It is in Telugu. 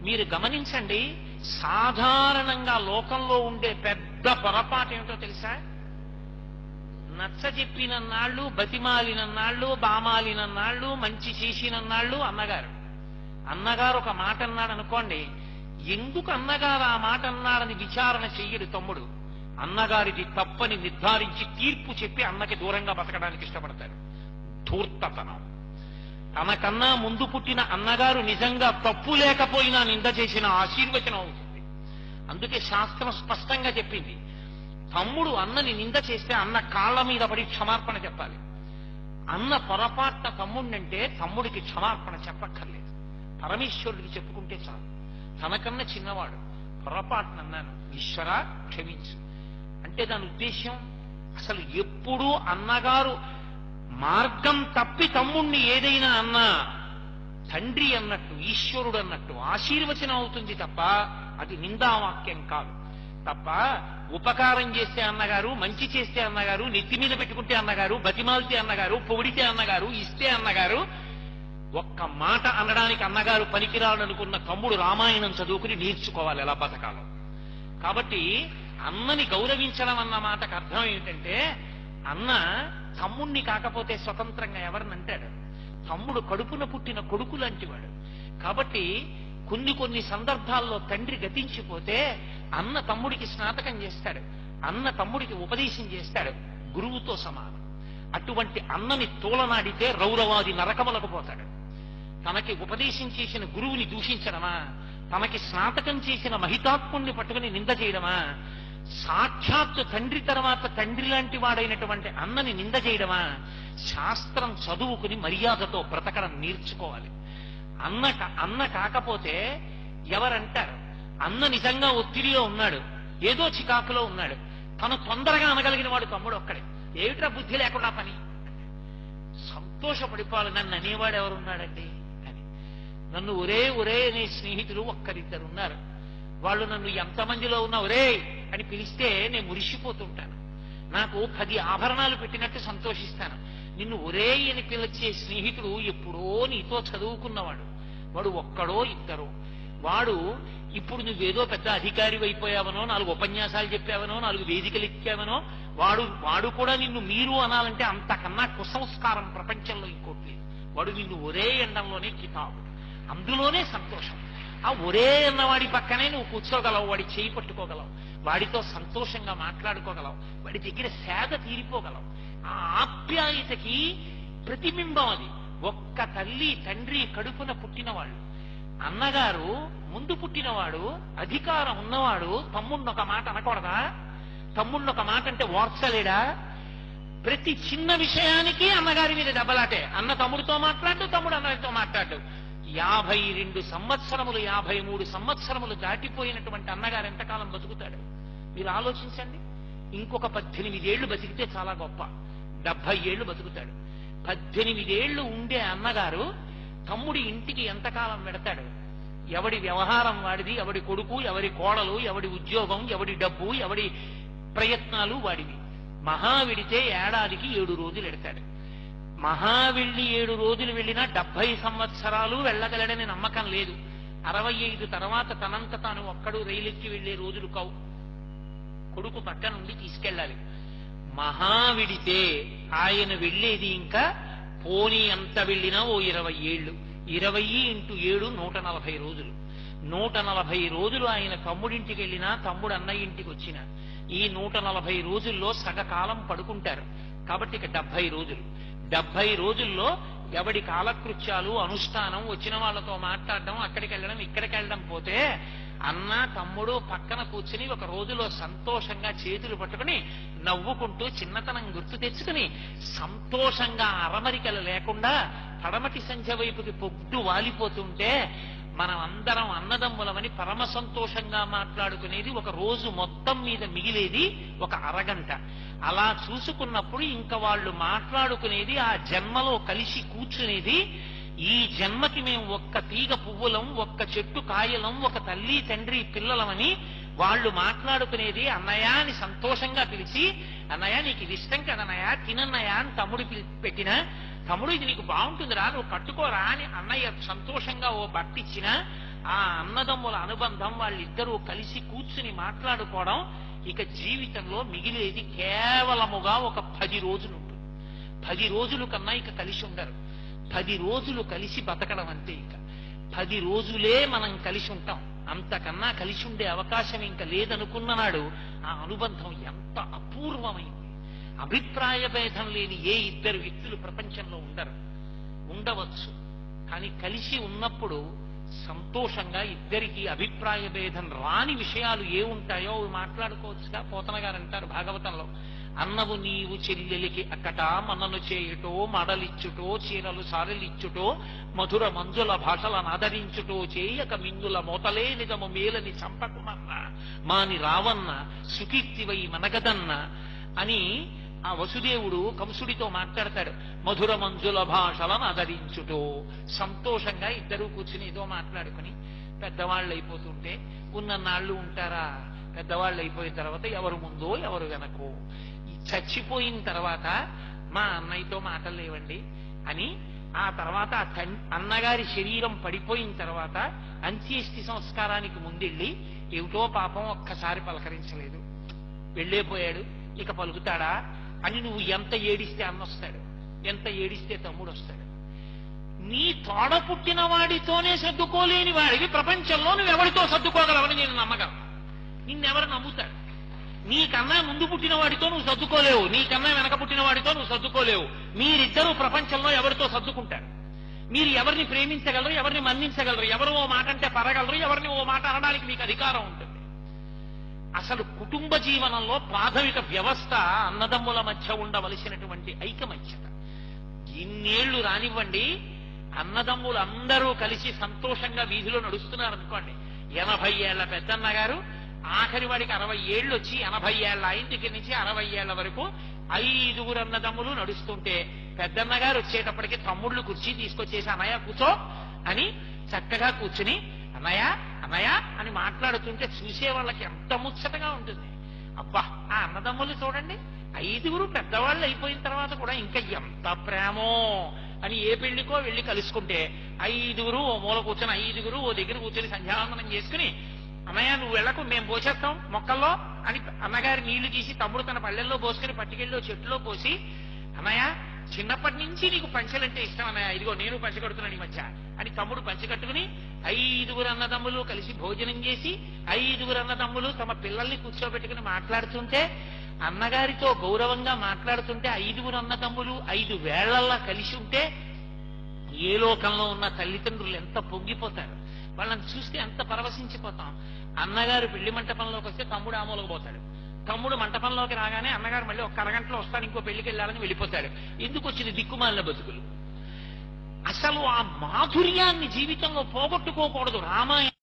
మీరు గమనించండి సాధారణంగా లోకంలో ఉండే పెద్ద పొరపాటు ఏమిటో తెలుసా నచ్చ చెప్పిన నాళ్ళు బతిమాలిన నాళ్ళు బామాలిన నాళ్ళు మంచి చేసిన నాళ్ళు అన్నగారు అన్నగారు ఒక మాట అన్నాడు అనుకోండి ఎందుకు అన్నగారు ఆ మాట అన్నాడని విచారణ చెయ్యడు తమ్ముడు అన్నగారిది తప్పని నిర్ధారించి తీర్పు చెప్పి అన్నకి దూరంగా బతకడానికి ఇష్టపడతాడు ధూర్తతనం తనకన్నా ముందు పుట్టిన అన్నగారు నిజంగా తప్పు లేకపోయినా నింద చేసిన ఆశీర్వచనం అవుతుంది అందుకే శాస్త్రం స్పష్టంగా చెప్పింది తమ్ముడు అన్నని నింద చేస్తే అన్న కాళ్ళ మీద పడి క్షమార్పణ చెప్పాలి అన్న పొరపాటున తమ్ముడినంటే తమ్ముడికి క్షమార్పణ చెప్పక్కర్లేదు పరమేశ్వరుడికి చెప్పుకుంటే చాలు తనకన్నా చిన్నవాడు పొరపాటున అన్నాను ఈశ్వర క్షమించు అంటే దాని ఉద్దేశం అసలు ఎప్పుడూ అన్నగారు మార్గం తప్పి తమ్ముణ్ణి ఏదైనా అన్నా తండ్రి అన్నట్టు ఈశ్వరుడు అన్నట్టు ఆశీర్వచనం అవుతుంది తప్ప అది నిందావాక్యం కాదు తప్ప ఉపకారం చేస్తే అన్నగారు మంచి చేస్తే అన్నగారు నెత్తి మీద పెట్టుకుంటే అన్నగారు బతిమాలితే అన్నగారు పొగిడితే అన్నగారు ఇస్తే అన్నగారు ఒక్క మాట అనడానికి అన్నగారు పనికిరాడనుకున్న తమ్ముడు రామాయణం చదువుకుని నేర్చుకోవాలి ఎలా బతకాలో కాబట్టి అన్నని గౌరవించడం అన్న మాటకు అర్థం ఏమిటంటే అన్న తమ్ముణ్ణి కాకపోతే స్వతంత్రంగా ఎవరినంటాడు తమ్ముడు కడుపున పుట్టిన కొడుకు లాంటివాడు కాబట్టి కొన్ని కొన్ని సందర్భాల్లో తండ్రి గతించిపోతే అన్న తమ్ముడికి స్నాతకం చేస్తాడు అన్న తమ్ముడికి ఉపదేశం చేస్తాడు గురువుతో సమానం అటువంటి అన్నని తోలనాడితే రౌరవాది నరకములకు పోతాడు తనకి ఉపదేశం చేసిన గురువుని దూషించడమా తనకి స్నాతకం చేసిన మహితాత్ముణ్ణి పట్టుకుని నింద చేయడమా సాక్షాత్తు తండ్రి తర్వాత తండ్రి లాంటి వాడైనటువంటి అన్నని నింద చేయడమా శాస్త్రం చదువుకుని మర్యాదతో బ్రతకడం నేర్చుకోవాలి అన్న కా- అన్న కాకపోతే ఎవరంటారు అన్న నిజంగా ఒత్తిడిలో ఉన్నాడు ఏదో చికాకులో ఉన్నాడు తను తొందరగా అనగలిగిన వాడు తమ్ముడు ఒక్కడే ఏమిట్రా బుద్ధి లేకుండా పని సంతోషపడిపోవాలి నన్ను అనేవాడు ఎవరున్నాడండి అని నన్ను ఒరే ఒరే అనే స్నేహితులు ఒక్కరిద్దరు ఉన్నారు వాళ్ళు నన్ను ఎంతమందిలో ఉన్నా ఒరే అని పిలిస్తే నేను మురిసిపోతుంటాను నాకు పది ఆభరణాలు పెట్టినట్టు సంతోషిస్తాను నిన్ను ఒరే అని పిలిచే స్నేహితుడు ఎప్పుడో నీతో చదువుకున్నవాడు వాడు ఒక్కడో ఇద్దరో వాడు ఇప్పుడు నువ్వేదో పెద్ద అధికారి అయిపోయావనో నాలుగు ఉపన్యాసాలు చెప్పావనో నాలుగు వేదికలు ఎక్కావనో వాడు వాడు కూడా నిన్ను మీరు అనాలంటే అంతకన్నా కుసంస్కారం ప్రపంచంలో ఇంకోటి లేదు వాడు నిన్ను ఒరే ఎండంలోనే కితాబు అందులోనే సంతోషం ఆ ఒరే అన్నవాడి పక్కనే నువ్వు కూర్చోగలవు వాడి చేయి పట్టుకోగలవు వాడితో సంతోషంగా మాట్లాడుకోగలవు వాడి దగ్గర సేద తీరిపోగలవు ఆ ఆప్యాయతకి ప్రతిబింబం అది ఒక్క తల్లి తండ్రి కడుపున పుట్టినవాళ్ళు అన్నగారు ముందు పుట్టినవాడు అధికారం ఉన్నవాడు తమ్ముడిని ఒక మాట అనకూడదా తమ్ముడిని ఒక మాట అంటే ఓర్చలేడా ప్రతి చిన్న విషయానికి అన్నగారి మీద దెబ్బలాటే అన్న తమ్ముడితో మాట్లాడు తమ్ముడు అన్నగారితో మాట్లాడు యాభై రెండు సంవత్సరములు యాభై మూడు సంవత్సరములు దాటిపోయినటువంటి అన్నగారు ఎంతకాలం బతుకుతాడు మీరు ఆలోచించండి ఇంకొక పద్దెనిమిదేళ్లు బతికితే చాలా గొప్ప డెబ్బై ఏళ్లు బతుకుతాడు పద్దెనిమిదేళ్లు ఉండే అన్నగారు తమ్ముడి ఇంటికి ఎంతకాలం పెడతాడు ఎవడి వ్యవహారం వాడిది ఎవడి కొడుకు ఎవరి కోడలు ఎవడి ఉద్యోగం ఎవడి డబ్బు ఎవడి ప్రయత్నాలు వాడివి మహావిడితే ఏడాదికి ఏడు రోజులు ఎడతాడు మహా వెళ్ళి ఏడు రోజులు వెళ్ళినా డెబ్బై సంవత్సరాలు వెళ్ళగలడని నమ్మకం లేదు అరవై ఐదు తర్వాత తనంత తాను ఒక్కడు రైలెక్కి వెళ్లే రోజులు కావు కొడుకు పక్క నుండి తీసుకెళ్ళాలి మహావిడితే ఆయన వెళ్ళేది ఇంకా పోనీ అంత వెళ్ళినా ఓ ఇరవై ఏళ్ళు ఇరవై ఇంటూ ఏడు నూట నలభై రోజులు నూట నలభై రోజులు ఆయన తమ్ముడింటికి వెళ్ళినా తమ్ముడు అన్నయ్య ఇంటికి వచ్చినా ఈ నూట నలభై రోజుల్లో సగకాలం పడుకుంటారు కాబట్టి ఇక డెబ్బై రోజులు డెబ్బై రోజుల్లో ఎవడి కాలకృత్యాలు అనుష్ఠానం వచ్చిన వాళ్ళతో మాట్లాడడం అక్కడికి వెళ్ళడం ఇక్కడికి వెళ్ళడం పోతే అన్న తమ్ముడు పక్కన కూర్చుని ఒక రోజులో సంతోషంగా చేతులు పట్టుకుని నవ్వుకుంటూ చిన్నతనం గుర్తు తెచ్చుకుని సంతోషంగా అరమరికలు లేకుండా పడమటి సంధ్య వైపుకి పొగ్గు వాలిపోతుంటే మనం అందరం అన్నదమ్ములమని పరమ సంతోషంగా మాట్లాడుకునేది ఒక రోజు మొత్తం మీద మిగిలేది ఒక అరగంట అలా చూసుకున్నప్పుడు ఇంకా వాళ్ళు మాట్లాడుకునేది ఆ జన్మలో కలిసి కూర్చునేది ఈ జన్మకి మేము ఒక్క తీగ పువ్వులం ఒక్క చెట్టు కాయలం ఒక తల్లి తండ్రి పిల్లలమని వాళ్ళు మాట్లాడుకునేది అన్నయ్య అని సంతోషంగా పిలిచి అన్నయ్య నీకు ఇది ఇష్టం కదన్నయ్య తినన్నయ్య అని తమ్ముడు పిలి- పెట్టిన తమ్ముడు ఇది నీకు బాగుంటుందిరా నువ్వు కట్టుకోరా అని అన్నయ్య సంతోషంగా ఓ బట్ట ఇచ్చిన ఆ అన్నదమ్ముల అనుబంధం వాళ్ళిద్దరూ కలిసి కూర్చుని మాట్లాడుకోవడం ఇక జీవితంలో మిగిలేది కేవలముగా ఒక పది రోజులు ఉంటుంది పది రోజుల కన్నా ఇక కలిసి ఉండరు పది రోజులు కలిసి బతకడం అంతే ఇక పది రోజులే మనం కలిసి ఉంటాం అంతకన్నా కలిసి ఉండే అవకాశం ఇంకా లేదనుకున్న నాడు ఆ అనుబంధం ఎంత అపూర్వమైంది అభిప్రాయ భేదం లేని ఏ ఇద్దరు వ్యక్తులు ప్రపంచంలో ఉండరు ఉండవచ్చు కానీ కలిసి ఉన్నప్పుడు సంతోషంగా ఇద్దరికి అభిప్రాయ భేదం రాని విషయాలు ఏ ఉంటాయో అవి మాట్లాడుకోవచ్చుగా పోతన గారు అంటారు భాగవతంలో అన్నవు నీవు చెల్లెలికి అక్కట మన్నను చేయుటో మడలిచ్చుటో చీరలు సారలిచ్చుటో మధుర మంజుల భాషలను ఆదరించుటో చేయక మింగుల మోతలే నిజము మేలని చంపకుమన్న మాని రావన్న సుకీర్తివై మనగదన్న అని ఆ వసుదేవుడు కంసుడితో మాట్లాడతాడు మధుర మంజుల భాషలను ఆదరించుటో సంతోషంగా ఇద్దరూ కూర్చుని ఏదో మాట్లాడుకుని పెద్దవాళ్ళు అయిపోతుంటే ఉన్న నాళ్ళు ఉంటారా పెద్దవాళ్ళు అయిపోయిన తర్వాత ఎవరు ముందో ఎవరు వెనకో ఈ చచ్చిపోయిన తర్వాత మా అన్నయ్యతో మాటలు లేవండి అని ఆ తర్వాత ఆ తన్- అన్నగారి శరీరం పడిపోయిన తర్వాత అంత్యేష్టి సంస్కారానికి ముందెళ్ళి ఏమిటో పాపం ఒక్కసారి పలకరించలేదు వెళ్ళేపోయాడు ఇక పలుకుతాడా అని నువ్వు ఎంత ఏడిస్తే అన్న వస్తాడు ఎంత ఏడిస్తే తమ్ముడు వస్తాడు నీ తోడ పుట్టిన వాడితోనే సర్దుకోలేని వాడివి ప్రపంచంలో నువ్వు ఎవరితో సర్దుకోగలవని నేను నమ్మగలను నిన్నెవరు నమ్ముతాడు నీకన్నా ముందు పుట్టిన వాడితో నువ్వు సర్దుకోలేవు నీకన్నా వెనక పుట్టిన వాడితో నువ్వు సర్దుకోలేవు మీరిద్దరూ ప్రపంచంలో ఎవరితో సర్దుకుంటారు మీరు ఎవరిని ప్రేమించగలరు ఎవరిని మన్నించగలరు ఎవరు ఓ మాట అంటే పరగలరు ఎవరిని ఓ మాట అనడానికి మీకు అధికారం ఉంటుంది అసలు కుటుంబ జీవనంలో ప్రాథమిక వ్యవస్థ అన్నదమ్ముల మధ్య ఉండవలసినటువంటి ఐకమత్యత ఇన్నేళ్లు రానివ్వండి అన్నదమ్ములు అందరూ కలిసి సంతోషంగా వీధిలో నడుస్తున్నారు అనుకోండి ఎనభై ఏళ్ల పెద్దన్న గారు ఆఖరి వాడికి అరవై ఏళ్ళు వచ్చి ఎనభై ఏళ్ల ఐదుకి నుంచి అరవై ఏళ్ల వరకు ఐదుగురు అన్నదమ్ములు నడుస్తుంటే పెద్దన్న గారు వచ్చేటప్పటికి తమ్ముళ్ళు కుర్చీ తీసుకొచ్చేసి అన్నయ్య కూర్చో అని చక్కగా కూర్చుని అన్నయ్య అన్నయ్య అని మాట్లాడుతుంటే చూసే వాళ్ళకి ఎంత ముచ్చటగా ఉంటుంది అబ్బా ఆ అన్నదమ్ములు చూడండి ఐదుగురు పెద్దవాళ్ళు అయిపోయిన తర్వాత కూడా ఇంకా ఎంత ప్రేమో అని ఏ పెళ్లికో వెళ్ళి కలుసుకుంటే ఐదుగురు ఓ మూల కూర్చొని ఐదుగురు ఓ దగ్గర కూర్చొని సంధ్యావందనం చేసుకుని అన్నయ్య నువ్వు వెళ్ళకు మేము పోసేస్తాం మొక్కల్లో అని అన్నగారి నీళ్లు తీసి తమ్ముడు తన పల్లెల్లో పోసుకుని పట్టుకెళ్ళి ఓ చెట్టులో పోసి అన్నయ్య చిన్నప్పటి నుంచి నీకు పంచెలంటే ఇష్టం అన్నయ్య ఇదిగో నేను పంచె కడుతున్నాను ఈ మధ్య అని తమ్ముడు పంచె కట్టుకుని ఐదుగురు అన్నదమ్ములు కలిసి భోజనం చేసి ఐదుగురు అన్నదమ్ములు తమ పిల్లల్ని కూర్చోబెట్టుకుని మాట్లాడుతుంటే అన్నగారితో గౌరవంగా మాట్లాడుతుంటే ఐదుగురు అన్నదమ్ములు ఐదు వేళ్లల్లా కలిసి ఉంటే ఏ లోకంలో ఉన్న తల్లిదండ్రులు ఎంత పొంగిపోతారు వాళ్ళని చూస్తే ఎంత పరవశించిపోతాం అన్నగారు పెళ్లి మంటపంలోకి వస్తే తమ్ముడు ఆమూలకు పోతాడు తమ్ముడు మంటపంలోకి రాగానే అన్నగారు మళ్ళీ ఒక అరగంటలో వస్తాడు ఇంకో పెళ్లికి వెళ్ళాలని వెళ్ళిపోతాడు ఎందుకు వచ్చింది దిక్కుమాలిన బతుకులు అసలు ఆ మాధుర్యాన్ని జీవితంలో పోగొట్టుకోకూడదు రామాయణం